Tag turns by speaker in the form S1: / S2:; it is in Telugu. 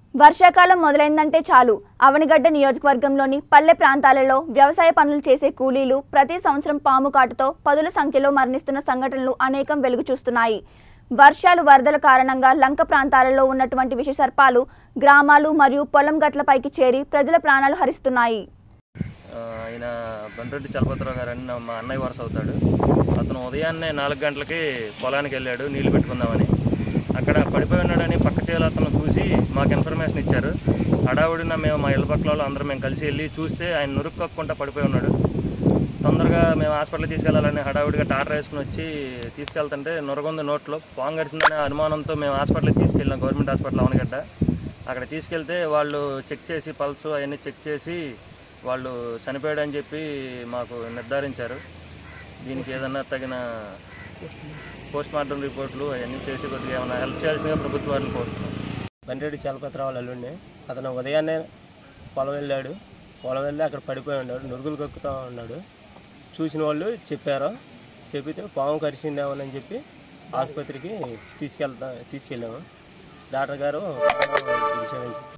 S1: వర్షాకాలం మొదలైందంటే చాలు అవనిగడ్డ నియోజకవర్గంలోని పల్లె ప్రాంతాలలో వ్యవసాయ పనులు చేసే కూలీలు ప్రతి సంవత్సరం పాము కాటుతో పదుల సంఖ్యలో మరణిస్తున్న సంఘటనలు అనేకం వెలుగు చూస్తున్నాయి వర్షాలు వరదల కారణంగా లంక ప్రాంతాలలో ఉన్నటువంటి విషసర్పాలు గ్రామాలు మరియు పొలం గట్లపైకి చేరి ప్రజల ప్రాణాలు హరిస్తున్నాయి
S2: ఆ, ఆయన బండ్రెడ్డి చలపతిరావు గారు అని నా- మా అన్నయ్య వరుస అవుతాడు అతను ఉదయాన్నే నాలుగు గంటలకి పొలానికి వెళ్ళాడు నీళ్లు పెట్టుకుందామని అక్కడ పడిపోయి ఉన్నాడని పక్క చేయాలి అతను చూసి మాకు ఇన్ఫర్మేషన్ ఇచ్చారు హడావుడిన మేము మా ఇళ్ళ పక్కల వాళ్ళు అందరం మేము కలిసి వెళ్ళి చూస్తే ఆయన నురుక్కోకుండా పడిపోయి ఉన్నాడు తొందరగా మేము హాస్పిటల్కి తీసుకెళ్లాలని హడావుడిగా టాటర్ వేసుకుని వచ్చి తీసుకెళ్తుంటే నొరగొంది నోట్లో పాము గడిచిందనే అనుమానంతో మేము హాస్పిటల్కి తీసుకెళ్ళాం గవర్నమెంట్ హాస్పిటల్ అవనగడ్డ అక్కడ తీసుకెళ్తే వాళ్ళు చెక్ చేసి పల్స్ అవన్నీ చెక్ చేసి వాళ్ళు చనిపోయాడని చెప్పి మాకు నిర్ధారించారు దీనికి ఏదన్నా తగిన పోస్ట్ మార్టం రిపోర్ట్లు అవన్నీ చేసి కొద్దిగా ఏమైనా హెల్ప్ చేయాల్సిందిగా ప్రభుత్వాన్ని కోరుతున్నాం
S3: బండ్రెడ్డి చలపతిరావు అల్లుడిని అతను ఉదయాన్నే పొలం వెళ్ళాడు పొలం వెళ్ళి అక్కడ పడిపోయి ఉన్నాడు నురుగులు కక్కుతూ ఉన్నాడు చూసిన వాళ్ళు చెప్పారు చెప్పితే పాము కరిచిందేమోనని చెప్పి ఆసుపత్రికి తీసుకెళ్తా తీసుకెళ్ళాము డాక్టర్ గారు విషయం